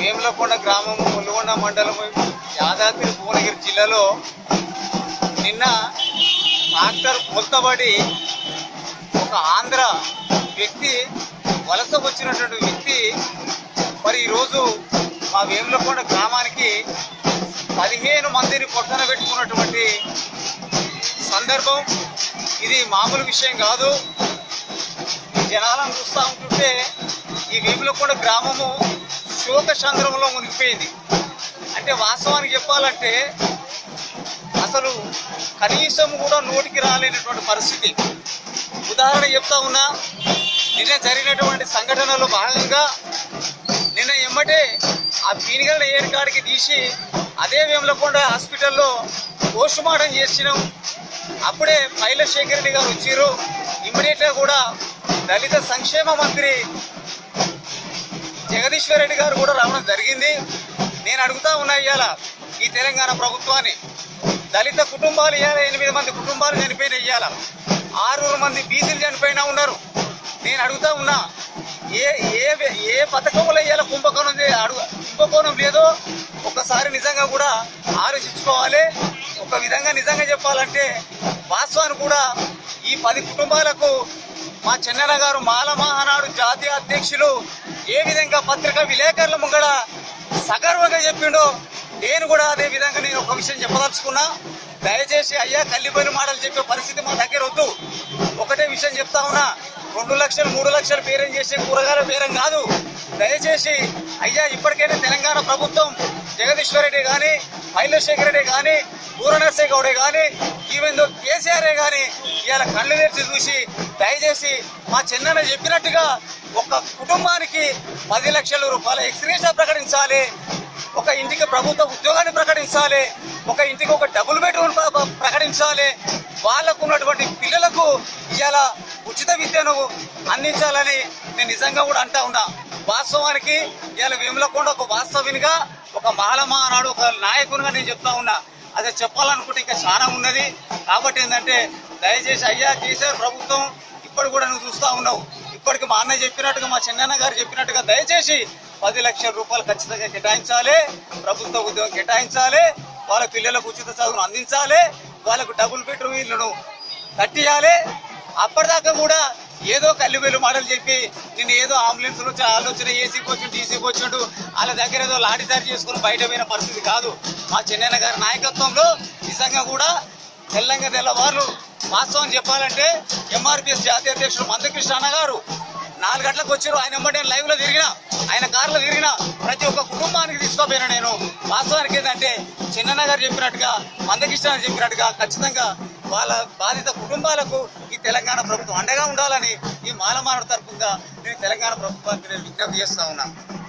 వేములకొండ గ్రామము ములుగొండ మండలము యాదాద్రి భువనగిరి జిల్లాలో నిన్న ట్రాక్టర్ కొలతబడి ఒక ఆంధ్ర వ్యక్తి వలస వచ్చినటువంటి వ్యక్తి మరి ఈరోజు మా వేములకొండ గ్రామానికి పదిహేను మందిని పొట్టన పెట్టుకున్నటువంటి సందర్భం ఇది మామూలు విషయం కాదు ఈ జనాలను చూస్తూ ఉంటుంటే ఈ వేములకొండ గ్రామము శోక చంద్రంలో మునిగిపోయింది అంటే వాస్తవానికి చెప్పాలంటే అసలు కనీసం కూడా నోటికి రాలేనటువంటి పరిస్థితి ఉదాహరణ చెప్తా ఉన్నా నిన్న జరిగినటువంటి సంఘటనలో భాగంగా నిన్న ఎమ్మటే ఆ పీనిగల ఏరికాడికి తీసి అదే వేములకొండ హాస్పిటల్లో పోస్ట్ మార్టం చేసినాం అప్పుడే శేఖర్ రెడ్డి గారు వచ్చారు ఇమ్మీడియట్గా కూడా దళిత సంక్షేమ మంత్రి జగదీశ్వర్ రెడ్డి గారు కూడా రావడం జరిగింది నేను అడుగుతా ఉన్నా ఇవాళ ఈ తెలంగాణ ప్రభుత్వాన్ని దళిత కుటుంబాలు ఇవాళ ఎనిమిది మంది కుటుంబాలు చనిపోయిన ఇవాళ ఆరుగురు మంది బీసీలు చనిపోయినా ఉన్నారు నేను అడుగుతా ఉన్నా ఏ ఏ ఏ పథకంలో ఇవాళ కుంభకోణం చే- అడుగు కుంభకోణం లేదో ఒకసారి నిజంగా కూడా ఆలోచించుకోవాలి ఒక విధంగా నిజంగా చెప్పాలంటే వాస్తవాన్ని కూడా ఈ పది కుటుంబాలకు మా చెన్నన్న గారు మాల మహానాడు జాతీయ అధ్యక్షులు ఏ విధంగా పత్రికా విలేకరుల ముంగడ సగర్వంగా చెప్పిండో నేను కూడా అదే విధంగా నేను ఒక విషయం చెప్పదలుచుకున్నా దయచేసి అయ్యా కల్లిపోయిన మాటలు చెప్పే పరిస్థితి మా దగ్గర వద్దు ఒకటే విషయం చెప్తా ఉన్నా రెండు లక్షలు మూడు లక్షలు బేరం చేసే కూరగాయల బేరం కాదు దయచేసి అయ్యా ఇప్పటికైనా తెలంగాణ ప్రభుత్వం జగదీశ్వర్ రెడ్డి కానీ శేఖర్ రెడ్డి కానీ పూర్ణనర్సే గౌడే కానీ ఈవెన్ దో కేసీఆర్ కానీ ఇవాళ కళ్ళు తెరిచి చూసి దయచేసి మా చిన్న చెప్పినట్టుగా ఒక కుటుంబానికి పది లక్షల రూపాయల ఎక్స్గ్రేషన్ ప్రకటించాలి ఒక ఇంటికి ప్రభుత్వ ఉద్యోగాన్ని ప్రకటించాలి ఒక ఇంటికి ఒక డబుల్ బెడ్రూమ్ ప్ర- ప్ర- ప్రకటించాలి వాళ్ళకు ఉన్నటువంటి పిల్లలకు ఇవాళ ఉచిత విద్యను అందించాలని నేను నిజంగా కూడా అంటా ఉన్నా వాస్తవానికి ఇవాళ వేములకొండ ఒక వాస్తవినిగా ఒక మాలమానాడు ఒక నాయకునిగా నేను చెప్తా ఉన్నా అదే చెప్పాలనుకుంటే ఇంకా చాలా ఉన్నది కాబట్టి ఏంటంటే దయచేసి అయ్యా కేసీఆర్ ప్రభుత్వం ఇప్పుడు కూడా నువ్వు చూస్తా ఉన్నావు ఇప్పటికి మా అన్న చెప్పినట్టుగా మా చిన్నన్న గారు చెప్పినట్టుగా దయచేసి పది లక్షల రూపాయలు ఖచ్చితంగా కేటాయించాలి ప్రభుత్వ ఉద్యోగం కేటాయించాలి వాళ్ళ పిల్లలకు ఉచిత చదువును అందించాలి వాళ్ళకు డబుల్ బెడ్రూమ్ ఇల్లును కట్టియాలి అప్పటిదాకా కూడా ఏదో కల్లివేలు మాటలు చెప్పి నేను ఏదో అంబులెన్స్ వచ్చి ఆలోచన ఏసీకి వచ్చి డీసీకి వచ్చినట్టు వాళ్ళ దగ్గర ఏదో లాఠీదారి చేసుకుని బయట పోయిన పరిస్థితి కాదు మా చెన్నైన గారి నాయకత్వంలో నిజంగా కూడా తెల్లంగా తెల్లవారు వాస్తవం చెప్పాలంటే ఎంఆర్పిఎస్ జాతీయ అధ్యక్షుడు మందకృష్ణ అన్న గారు నాలుగు గంటలకు వచ్చారు ఆయన వెంబడి నేను లైవ్ లో తిరిగిన ఆయన కారులో తిరిగిన ప్రతి ఒక్క కుటుంబానికి తీసుకోపోయినా నేను వాస్తవానికి ఏంటంటే చిన్నన్న గారు చెప్పినట్టుగా మందకృష్ణ గారు చెప్పినట్టుగా ఖచ్చితంగా వాళ్ళ బాధిత కుటుంబాలకు ఈ తెలంగాణ ప్రభుత్వం అండగా ఉండాలని ఈ మాలమానవ తరపుగా నేను తెలంగాణ ప్రభుత్వానికి నేను విజ్ఞప్తి చేస్తా ఉన్నా